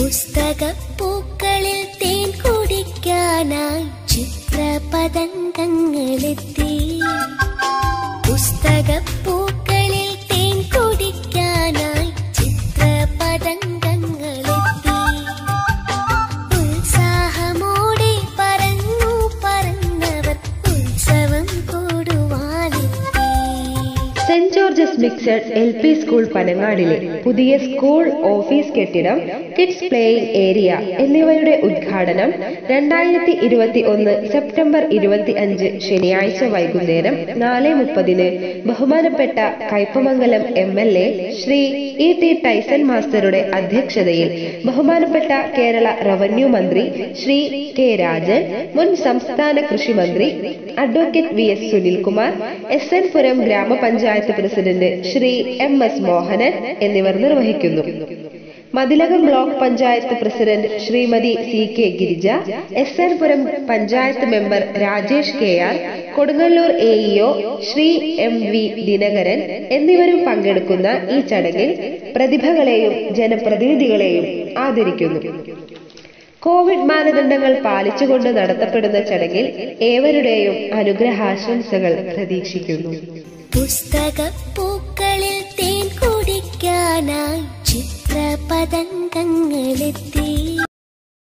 പുസ്തകപ്പൂക്കളിൽ തേൻ കുടിക്കാനായി ചിത്രപതംഗങ്ങളെത്തി പുസ്തകപ്പൂക്കളിൽ തേൻ കുടിക്കാനായി ചിത്രപതംഗങ്ങളെത്തി ഉത്സാഹമോടെ പറന്നു പറന്നവർ ഉത്സവം കൂടുവാനെത്തി saint George's mixed L P school പനങ്ങാടിലെ പുതിയ സ്കൂൾ ഓഫീസ് കെട്ടിടം കിഡ്സ് പ്ലേയിങ് ഏരിയ എന്നിവയുടെ ഉദ്ഘാടനം രണ്ടായിരത്തി ഇരുപത്തി ഒന്ന് സെപ്റ്റംബർ ഇരുപത്തി അഞ്ച് ശനിയാഴ്ച വൈകുന്നേരം നാല് മുപ്പതിന് ബഹുമാനപ്പെട്ട Kaipamangalam M L A Shri E T Tyson മാസ്റ്ററുടെ അധ്യക്ഷതയിൽ ബഹുമാനപ്പെട്ട കേരള റവന്യൂ മന്ത്രി ശ്രീ കെ രാജൻ മുൻ സംസ്ഥാന കൃഷി മന്ത്രി advocate V S Sunilkumar S N Puram ഗ്രാമപഞ്ചായത്ത് president Shri M S Mohanan എന്നിവർ നിർവഹിക്കുന്നു Mathilakam block panchayat president Shrimati C K Girija S N Puram panchayat member Rajesh K R Kodungallur A EO Shri M V Dinakaran എന്നിവരും പങ്കെടുക്കുന്ന ഈ ചടങ്ങിൽ പ്രതിഭകളെയും ജനപ്രതിനിധികളെയും ആദരിക്കുന്നു കോവിഡ് മാനദണ്ഡങ്ങൾ പാലിച്ചുകൊണ്ട് നടത്തപ്പെടുന്ന ചടങ്ങിൽ ഏവരുടെയും അനുഗ്രഹാശംസകൾ പ്രതീക്ഷിക്കുന്നു പുസ്തകപ്പൂക്കളിൽ തേൻ കുടിക്കാനായി ചിത്രപതംഗങ്ങളെത്തി